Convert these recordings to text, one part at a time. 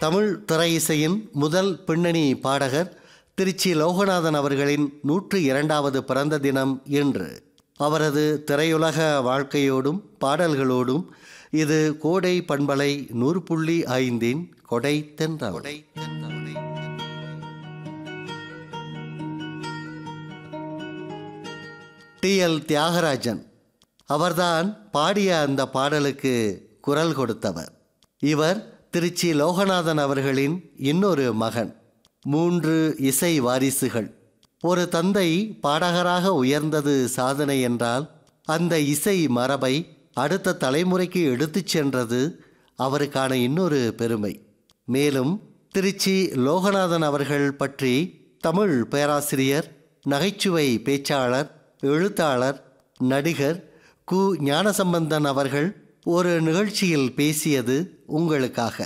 தமிழ் திரை இசையின் முதல் பின்னணி பாடகர் திருச்சி லோகநாதன் அவர்களின் நூற்று இரண்டாவது பிறந்த தினம் இன்று அவரது திரையுலக வாழ்க்கையோடும் பாடல்களோடும் இது கோடை பண்பலை நூறு புள்ளி ஐந்தின் கொடை தென்றவடை டி எல் தியாகராஜன் அவர்தான் பாடிய அந்த பாடலுக்கு குரல் கொடுத்தவர் இவர் திருச்சி லோகநாதன் அவர்களின் இன்னொரு மகன் மூன்று இசை வாரிசுகள் ஒரு தந்தை பாடகராக உயர்ந்தது சாதனை என்றால் அந்த இசை மரபை அடுத்த தலைமுறைக்கு எடுத்துச் சென்றது அவருக்கான இன்னொரு பெருமை மேலும் திருச்சி லோகநாதன் அவர்கள் பற்றி தமிழ் பேராசிரியர் நகைச்சுவை பேச்சாளர் எழுத்தாளர் நடிகர் கு ஞானசம்பந்தன் அவர்கள் ஒரு நிகழ்ச்சியில் பேசியது உங்களுக்காக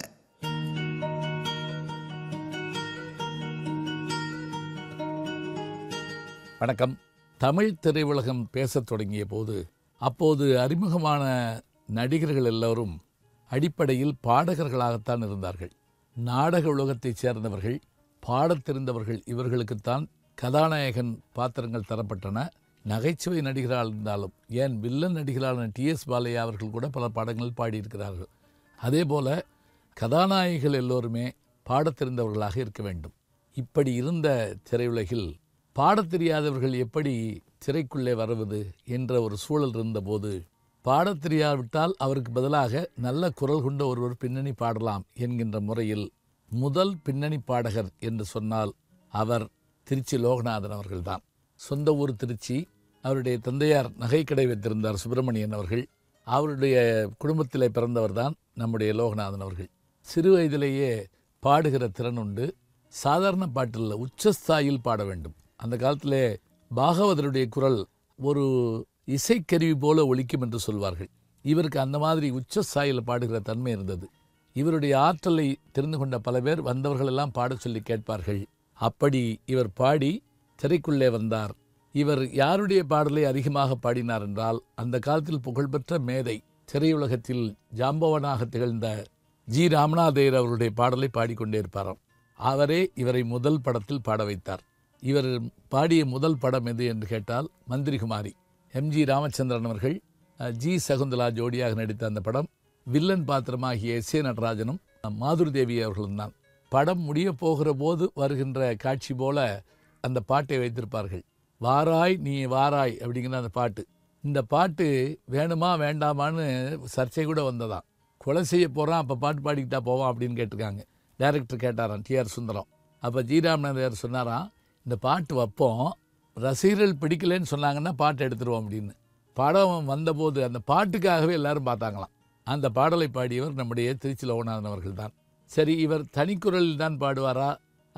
வணக்கம் தமிழ் திரையுலகம் பேசத் தொடங்கிய போது அப்போது அறிமுகமான நடிகர்கள் எல்லோரும் அடிப்படையில் பாடகர்களாகத்தான் இருந்தார்கள் நாடக உலகத்தைச் சேர்ந்தவர்கள் பாடத் தெரிந்தவர்கள் இவர்களுக்குத்தான் கதாநாயகன் பாத்திரங்கள் தரப்பட்டன நகைச்சுவை நடிகராக இருந்தாலும் ஏன் வில்லன் நடிகரான டிஎஸ் பாலையா அவர்கள் கூட பல படங்களில் பாடியிருக்கிறார்கள் அதே போல கதாநாயகிகள் எல்லோருமே பாடத் தெரிந்தவர்களாக இருக்க வேண்டும் இப்படி இருந்த திரையுலகில் பாடத் தெரியாதவர்கள் எப்படி திரைக்குள்ளே வருவது என்ற ஒரு சூழல் இருந்தபோது பாடத் தெரியாவிட்டால் அவருக்கு பதிலாக நல்ல குரல் கொண்ட ஒருவர் பின்னணி பாடலாம் என்கின்ற முறையில் முதல் பின்னணி பாடகர் என்று சொன்னால் அவர் திருச்சி லோகநாதன் அவர்கள்தான் சொந்த ஊர் திருச்சி அவருடைய தந்தையார் நகைக்கடை வைத்திருந்தார் சுப்பிரமணியன் அவர்கள் அவருடைய குடும்பத்திலே பிறந்தவர்தான் நம்முடைய லோகநாதன் அவர்கள் சிறு வயதிலேயே பாடுகிற திறன் உண்டு சாதாரண பாட்டில் உச்சஸ்தாயில் பாட வேண்டும் அந்த காலத்திலே பாகவதருடைய குரல் ஒரு இசைக்கருவி போல ஒலிக்கும் என்று சொல்வார்கள் இவருக்கு அந்த மாதிரி உச்சஸ்தாயில் பாடுகிற தன்மை இருந்தது இவருடைய ஆற்றலை தெரிந்து கொண்ட பல பேர் வந்தவர்கள் எல்லாம் பாடச் சொல்லி கேட்பார்கள் அப்படி இவர் பாடி திரைக்குள்ளே வந்தார் இவர் யாருடைய பாடலை அதிகமாக பாடினார் என்றால் அந்த காலத்தில் புகழ்பெற்ற மேதை திரையுலகத்தில் ஜாம்பவனாக திகழ்ந்த ஜி ராமநாதையர் அவருடைய பாடலை பாடிக்கொண்டே இருப்பாராம் அவரே இவரை முதல் படத்தில் பாட வைத்தார் இவர் பாடிய முதல் படம் எது என்று கேட்டால் மந்திரிகுமாரி எம்ஜி ராமச்சந்திரன் அவர்கள் அஹ், ஜி சகுந்தலா ஜோடியாக நடித்த அந்த படம் வில்லன் பாத்திரமாகிய எஸ் ஏ நடராஜனும் மாதுரி தேவி அவர்களும் தான் படம் முடிய போகிற போது வருகின்ற காட்சி போல அந்த பாட்டை வைத்திருப்பார்கள் வாராய் நீ வாராய் அப்படிங்கிற அந்த பாட்டு இந்த பாட்டு வேணுமா வேண்டாமான்னு சர்ச்சை கூட வந்ததாம் கொலை செய்ய போகிறான் அப்போ பாட்டு பாடிக்கிட்டா போவான் அப்படின்னு கேட்டிருக்காங்க டைரக்டர் கேட்டாராம் டிஆர் சுந்தரம் அப்போ ஜீராமநாதர் சொன்னாராம் இந்த பாட்டு வைப்போம் ரசிகர்கள் பிடிக்கலன்னு சொன்னாங்கன்னா பாட்டு எடுத்துருவோம் அப்படின்னு படம் வந்தபோது அந்த பாட்டுக்காகவே எல்லாரும் பார்த்தாங்களாம் அந்த பாடலை பாடியவர் நம்முடைய திருச்சி லோகநாதன் அவர்கள் தான் சரி இவர் தனிக்குரலில் தான் பாடுவாரா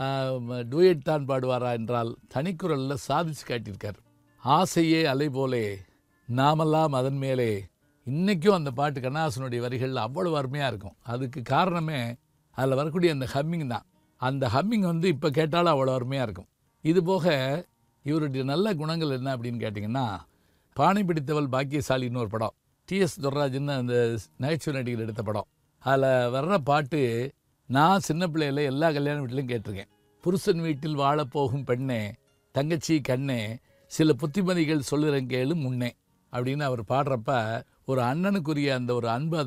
டூயட் தான் பாடுவாரா என்றால் தனிக்குரலில் சாதிச்சு காட்டியிருக்கார் ஆசையே அலை போலே நாமெல்லாம் அதன் மேலே இன்னைக்கும் அந்த பாட்டு கண்ணாசனுடைய வரிகள் அவ்வளவு அருமையாக இருக்கும் அதுக்கு காரணமே அதில் வரக்கூடிய அந்த ஹம்மிங் தான் அந்த ஹம்மிங் வந்து இப்போ கேட்டாலும் அவ்வளோ அருமையாக இருக்கும் இது போக இவருடைய நல்ல குணங்கள் என்ன அப்படின்னு கேட்டிங்கன்னா பானை பிடித்தவள் பாக்கியசாலின்னு ஒரு படம் டிஎஸ் துர்ராஜன் அந்த நகைச்சுவை நடிகர் எடுத்த படம் அதில் வர்ற பாட்டு நான் சின்ன பிள்ளையில எல்லா கல்யாண வீட்டிலையும் கேட்டிருக்கேன் புருஷன் வீட்டில் வாழப்போகும் பெண்ணே தங்கச்சி கண்ணே சில புத்திமதிகள் சொல்லுறேன் கேளு முன்னே அப்படின்னு அவர் பாடுறப்ப ஒரு அண்ணனுக்குரிய அந்த ஒரு அன்பு